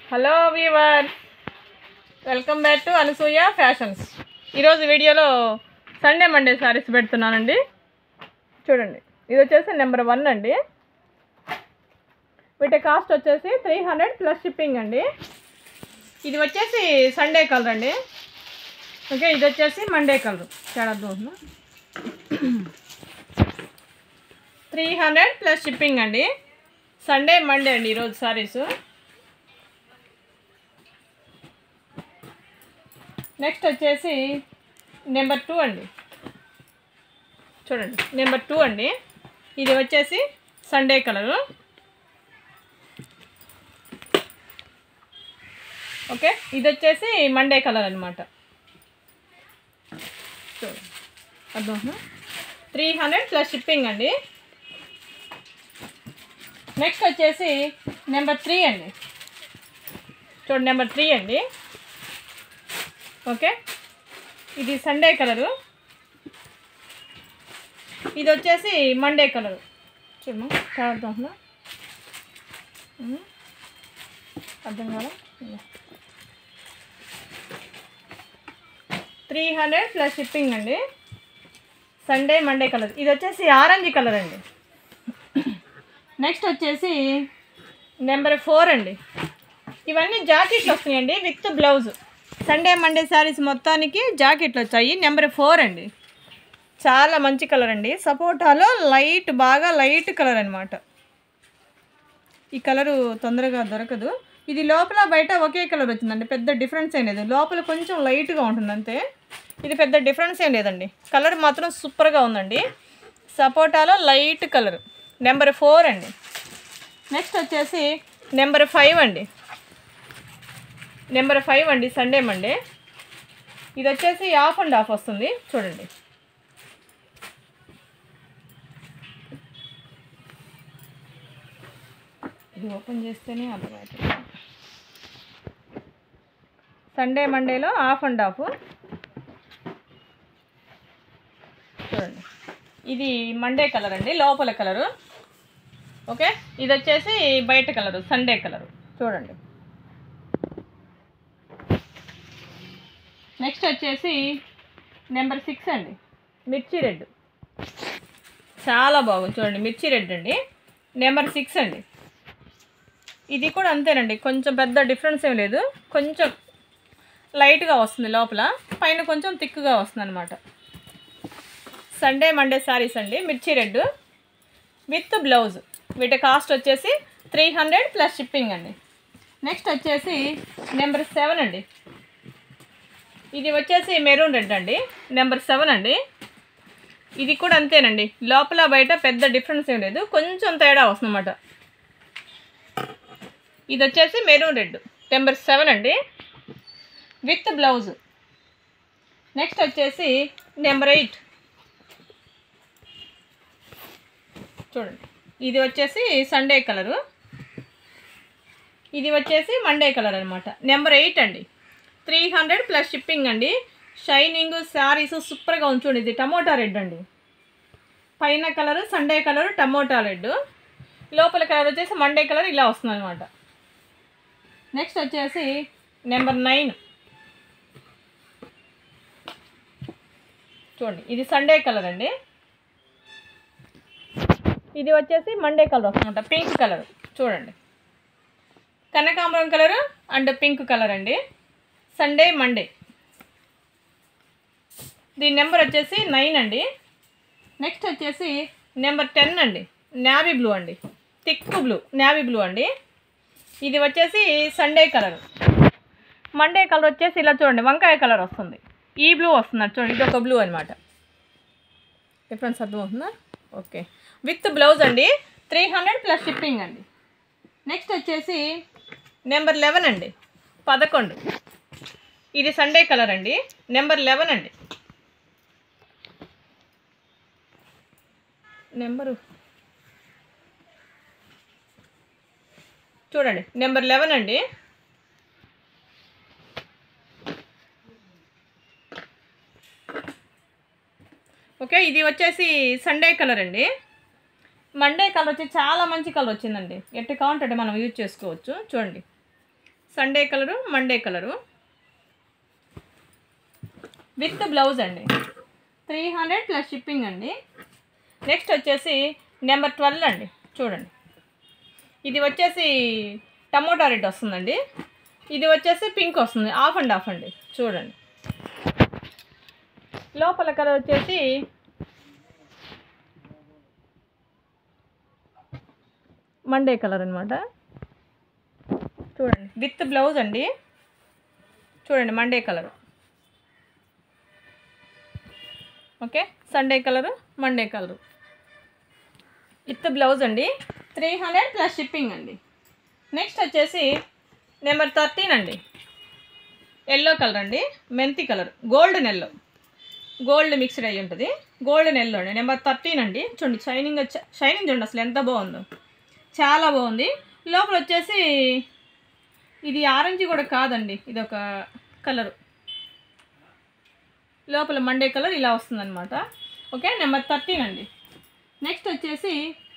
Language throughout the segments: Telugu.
Hello viewer welcome back to Anasuya fashions ఈరోజు వీడియోలో సండే మండే శారీస్ పెడుతున్నానండి చూడండి ఇది వచ్చేసి నెంబర్ వన్ అండి వీటి కాస్ట్ వచ్చేసి త్రీ హండ్రెడ్ ప్లస్ షిప్పింగ్ అండి ఇది వచ్చేసి సండే కలర్ అండి ఓకే ఇది వచ్చేసి మండే కలర్ చాలా అర్థం త్రీ హండ్రెడ్ ప్లస్ షిప్పింగ్ అండి సండే మండే అండి ఈరోజు సారీస్ నెక్స్ట్ వచ్చేసి నెంబర్ టూ అండి చూడండి నెంబర్ టూ అండి ఇది వచ్చేసి సండే కలరు ఓకే ఇది వచ్చేసి మండే కలర్ అనమాట చూడండి అర్థం త్రీ హండ్రెడ్ ప్లస్ షిప్పింగ్ అండి నెక్స్ట్ వచ్చేసి నెంబర్ త్రీ అండి చూడండి నెంబర్ త్రీ అండి ఓకే ఇది సండే కలరు ఇది వచ్చేసి మండే కలరు చూడమ్మా చాలా అర్థం అవుతుందా? ఉమ్. అర్థం కాదా త్రీ హండ్రెడ్ ప్లస్ షిప్పింగ్ అండి సండే మండే కలర్ ఇది వచ్చేసి ఆరెంజ్ కలర్ అండి నెక్స్ట్ వచ్చేసి నెంబర్ ఫోర్ అండి ఇవన్నీ జాకెట్లు వస్తాయండి with blouse Sunday Monday saris మొత్తానికి జాకెట్లు వచ్చాయి నెంబర్ ఫోర్ అండి చాలా మంచి కలర్ అండి సపోటాలో లైట్ బాగా లైట్ కలర్ అనమాట ఈ కలరు తొందరగా దొరకదు ఇది లోపల బయట ఒకే కలర్ వచ్చిందండి పెద్ద డిఫరెన్స్ ఏం లేదు లోపల కొంచెం లైట్గా ఉంటుంది అంతే ఇది పెద్ద డిఫరెన్స్ ఏం లేదండి కలర్ మాత్రం సూపర్గా ఉందండి సపోటాలో లైట్ కలర్ నెంబర్ ఫోర్ అండి నెక్స్ట్ వచ్చేసి నెంబర్ ఫైవ్ అండి నెంబర్ ఫైవ్ అండి సండే మండే ఇది వచ్చేసి ఆఫ్ అండ్ ఆఫ్ వస్తుంది చూడండి ఇది ఓపెన్ చేస్తేనే అర్థమవుతుంది సండే మండేలో ఆఫ్ అండ్ ఆఫ్ చూడండి ఇది మండే కలర్ అండి లోపల కలరు ఓకే ఇది వచ్చేసి బయట కలరు సండే కలరు చూడండి నెక్స్ట్ వచ్చేసి నెంబర్ సిక్స్ అండి మిర్చి రెడ్ చాలా బాగుంది చూడండి మిర్చి రెడ్ అండి నెంబర్ సిక్స్ అండి ఇది కూడా అంతేనండి కొంచెం పెద్ద డిఫరెన్స్ ఏం లేదు కొంచెం లైట్గా వస్తుంది లోపల పైన కొంచెం థిక్గా వస్తుంది అనమాట సండే మండే శారీస్ అండి మిర్చి రెడ్ విత్ బ్లౌజ్ వీటి కాస్ట్ వచ్చేసి త్రీ హండ్రెడ్ ప్లస్ షిప్పింగ్ అండి నెక్స్ట్ వచ్చేసి నెంబర్ సెవెన్ అండి ఇది వచ్చేసి మెరూన్ రెడ్ అండి నెంబర్ సెవెన్ అండి ఇది కూడా అంతేనండి లోపల బయట పెద్ద డిఫరెన్స్ ఏం లేదు కొంచెం తేడా వస్తుందన్నమాట ఇది వచ్చేసి మెరూన్ రెడ్ నెంబర్ సెవెన్ అండి విత్ బ్లౌజ్ నెక్స్ట్ వచ్చేసి నెంబర్ ఎయిట్ చూడండి ఇది వచ్చేసి సండే కలరు ఇది వచ్చేసి మండే కలర్ అనమాట నెంబర్ ఎయిట్ అండి త్రీ హండ్రెడ్ ప్లస్ షిప్పింగ్ అండి షైనింగ్ శారీస్ సూపర్గా ఉంచండి ఇది టమోటా రెడ్ అండి పైన colour Sunday colour tomato red లోపల కలర్ వచ్చేసి మండే కలర్ ఇలా వస్తుంది అనమాట నెక్స్ట్ వచ్చేసి నెంబర్ నైన్ చూడండి ఇది సండే కలర్ అండి ఇది వచ్చేసి మండే కలర్ వస్తుందన్నమాట పింక్ కలర్ చూడండి కనకాంబరం కలర్ అండ్ పింక్ కలర్ అండి సండే మండే దీని నెంబర్ వచ్చేసి నైన్ అండి నెక్స్ట్ వచ్చేసి నెంబర్ టెన్ అండి నావీ బ్లూ అండి థిక్ బ్లూ నావీ బ్లూ అండి ఇది వచ్చేసి సండే కలర్ మండే కలర్ వచ్చేసి ఇలా చూడండి వంకాయ కలర్ వస్తుంది ఈ బ్లూ వస్తుంది చూడండి ఇది ఒక బ్లూ అనమాట డిఫరెన్స్ అర్థమవుతుందా ఓకే విత్ బ్లౌజ్ అండి త్రీ హండ్రెడ్ ప్లస్ షిప్పింగ్ అండి నెక్స్ట్ వచ్చేసి నెంబర్ లెవెన్ అండి పదకొండు ఇది సండే కలర్ అండి నెంబర్ లెవెన్ అండి నెంబరు చూడండి నెంబర్ లెవెన్ అండి ఓకే ఇది వచ్చేసి సండే కలర్ అండి మండే కలర్ వచ్చి చాలా మంచి కలర్ వచ్చిందండి ఎట్టు కావాలంటే మనం యూజ్ చేసుకోవచ్చు చూడండి Sunday colour Monday colour with blouse అండి త్రీ హండ్రెడ్ ప్లస్ షిప్పింగ్ అండి నెక్స్ట్ వచ్చేసి నెంబర్ ట్వెల్వ్ అండి చూడండి ఇది వచ్చేసి టమోటా రెడ్ వస్తుందండి ఇది వచ్చేసి పింక్ వస్తుంది ఆఫ్ అండ్ ఆఫ్ అండి చూడండి లోపల కలర్ వచ్చేసి మండే కలర్ అనమాట చూడండి విత్ బ్లౌజ్ అండి చూడండి Monday colour okay Sunday colour Monday colour with blouse అండి త్రీ హండ్రెడ్ ప్లస్ షిప్పింగ్ అండి నెక్స్ట్ వచ్చేసి నెంబర్ థర్టీన్ అండి ఎల్లో కలర్ అండి మెంతి colour golden yellow gold mixed అయ్యి ఉంటుంది గోల్డెన్ ఎల్లో అండి నెంబర్ థర్టీన్ అండి చూడండి షైనింగ్ వచ్చి షైనింగ్ చూడండి అసలు ఎంత బాగుందో చాలా బాగుంది లోపల వచ్చేసి ఇది ఆరెంజ్ కూడా కాదండి ఇది ఒక కలరు లోపల మండే కలర్ ఇలా వస్తుందన్నమాట ఓకే నెంబర్ థర్టీన్ అండి నెక్స్ట్ వచ్చేసి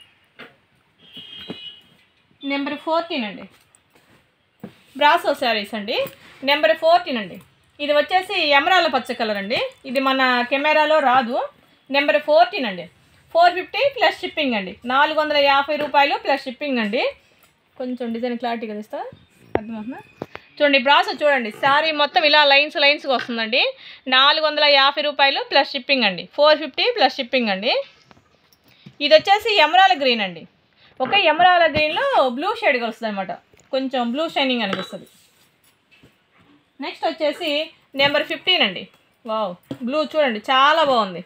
నెంబర్ ఫోర్టీన్ అండి బ్రాసో శారీస్ అండి నెంబర్ ఫోర్టీన్ అండి ఇది వచ్చేసి ఎమరాల పచ్చ కలర్ అండి ఇది మన కెమెరాలో రాదు నెంబర్ ఫోర్టీన్ అండి ఫోర్ ఫిఫ్టీ ప్లస్ షిప్పింగ్ అండి నాలుగు వందల యాభై రూపాయలు ప్లస్ షిప్పింగ్ అండి కొంచెం డిజైన్ క్లారిటీగా ఇస్తా అర్థమవుతుందా చూడండి బ్రాసో చూడండి శారీ మొత్తం ఇలా లైన్స్ లైన్స్గా వస్తుందండి నాలుగు వందల యాభై రూపాయలు ప్లస్ షిప్పింగ్ అండి ఫోర్ ఫిఫ్టీ ప్లస్ షిప్పింగ్ అండి ఇది వచ్చేసి ఎమరాల గ్రీన్ అండి ఒక ఎమరాల గ్రీన్లో బ్లూ షేడ్గా వస్తుంది అనమాట కొంచెం బ్లూ షైనింగ్ అనిపిస్తుంది నెక్స్ట్ వచ్చేసి నెంబర్ ఫిఫ్టీన్ అండి వావ్ బ్లూ చూడండి చాలా బాగుంది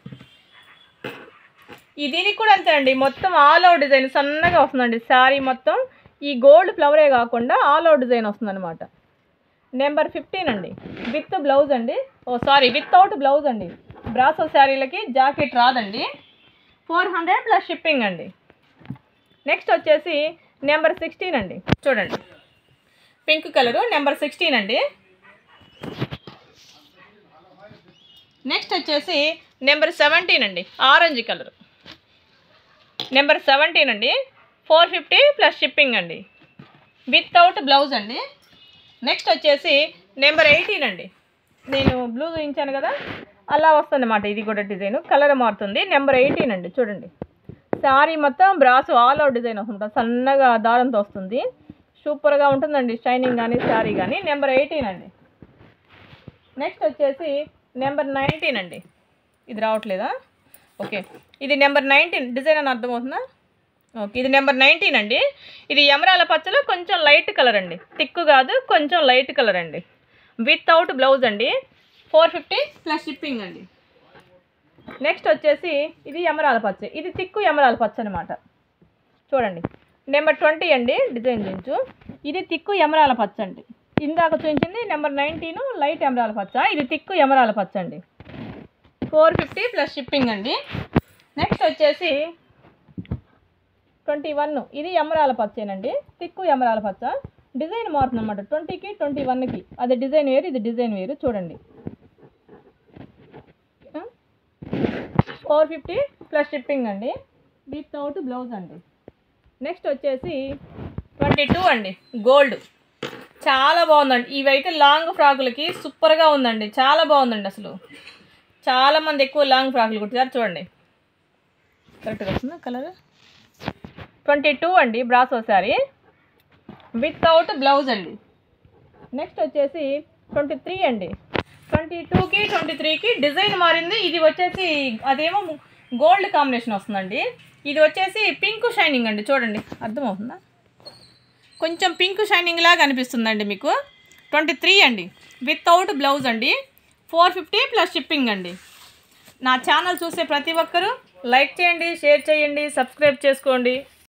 ఈ దీనికి కూడా అంతే అండి మొత్తం ఆల్ అవుట్ డిజైన్ సన్నగా వస్తుందండి శారీ మొత్తం ఈ గోల్డ్ ఫ్లవరే కాకుండా ఆల్ అవుట్ డిజైన్ వస్తుందన్నమాట నెంబర్ ఫిఫ్టీన్ అండి విత్ బ్లౌజ్ అండి ఓ సారీ వితౌట్ బ్లౌజ్ అండి బ్రాసో శారీలకి జాకెట్ రాదండి ఫోర్ హండ్రెడ్ ప్లస్ షిప్పింగ్ అండి నెక్స్ట్ వచ్చేసి నెంబర్ సిక్స్టీన్ అండి చూడండి పింక్ కలరు నెంబర్ సిక్స్టీన్ అండి నెక్స్ట్ వచ్చేసి నెంబర్ సెవెంటీన్ అండి ఆరెంజ్ కలర్ నెంబర్ సెవెంటీన్ అండి ఫోర్ ఫిఫ్టీ ప్లస్ షిప్పింగ్ అండి వితౌట్ బ్లౌజ్ అండి నెక్స్ట్ వచ్చేసి నెంబర్ ఎయిటీన్ అండి నేను బ్లూ చూపించాను కదా అలా వస్తుందన్నమాట ఇది కూడా డిజైన్ కలర్ మారుతుంది నెంబర్ ఎయిటీన్ అండి చూడండి శారీ మొత్తం బ్రాస్ ఆల్ అవుట్ డిజైన్ వస్తుంది సన్నగా దారంతో వస్తుంది సూపర్గా ఉంటుందండి షైనింగ్ కానీ శారీ కానీ నెంబర్ ఎయిటీన్ అండి నెక్స్ట్ వచ్చేసి నెంబర్ నైన్టీన్ అండి ఇది రావట్లేదా ఓకే ఇది నెంబర్ నైన్టీన్ డిజైన్ అని అర్థమవుతుందా ఓకే ఇది నెంబర్ నైన్టీన్ అండి ఇది ఎమరాల పచ్చలో కొంచెం లైట్ కలర్ అండి తిక్కు కాదు కొంచెం లైట్ కలర్ అండి వితౌట్ బ్లౌజ్ అండి ఫోర్ ఫిఫ్టీ ప్లస్ షిప్పింగ్ అండి నెక్స్ట్ వచ్చేసి ఇది ఎమరాల పచ్చ ఇది తిక్కు ఎమరాల పచ్చ అనమాట చూడండి నెంబర్ ట్వంటీ అండి డిజైన్ చూపించు ఇది తిక్కు ఎమరాల పచ్చ అండి ఇందాక చూపించింది నెంబర్ నైన్టీన్ లైట్ ఎమరాల పచ్చ ఇది తిక్కు ఎమరాల పచ్చ అండి ఫోర్ ఫిఫ్టీ ప్లస్ షిప్పింగ్ అండి నెక్స్ట్ వచ్చేసి ట్వంటీ వన్ ఇది ఎమరాల పచ్చేనండి తిక్కు ఎమరాల పచ్చ డిజైన్ మారుతుంది అనమాట ట్వంటీకి ట్వంటీ వన్కి అది డిజైన్ వేరు ఇది డిజైన్ వేరు చూడండి ఫోర్ ఫిఫ్టీ ప్లస్ షిప్పింగ్ అండి వితౌట్ బ్లౌజ్ అండి నెక్స్ట్ వచ్చేసి ట్వంటీ టూ అండి గోల్డ్ చాలా బాగుందండి ఇవైతే లాంగ్ ఫ్రాకులకి సూపర్గా ఉందండి చాలా బాగుందండి అసలు చాలామంది ఎక్కువ లాంగ్ ఫ్రాకులు కుట్టారు చూడండి కరెక్ట్గా వస్తుందా కలర్ ట్వంటీ టూ అండి బ్రాసో శారీ వితౌట్ బ్లౌజ్ అండి నెక్స్ట్ వచ్చేసి ట్వంటీ త్రీ అండి ట్వంటీ టూకి ట్వంటీ త్రీకి డిజైన్ మారింది ఇది వచ్చేసి అదేమో గోల్డ్ కాంబినేషన్ వస్తుందండి ఇది వచ్చేసి పింక్ షైనింగ్ అండి చూడండి అర్థమవుతుందా కొంచెం పింక్ షైనింగ్ లాగా అనిపిస్తుందండి మీకు ట్వంటీ త్రీ అండి వితౌట్ బ్లౌజ్ అండి ఫోర్ ఫిఫ్టీ ప్లస్ షిప్పింగ్ అండి నా ఛానల్ చూసే ప్రతి ఒక్కరూ లైక్ చేయండి షేర్ చేయండి సబ్స్క్రైబ్ చేసుకోండి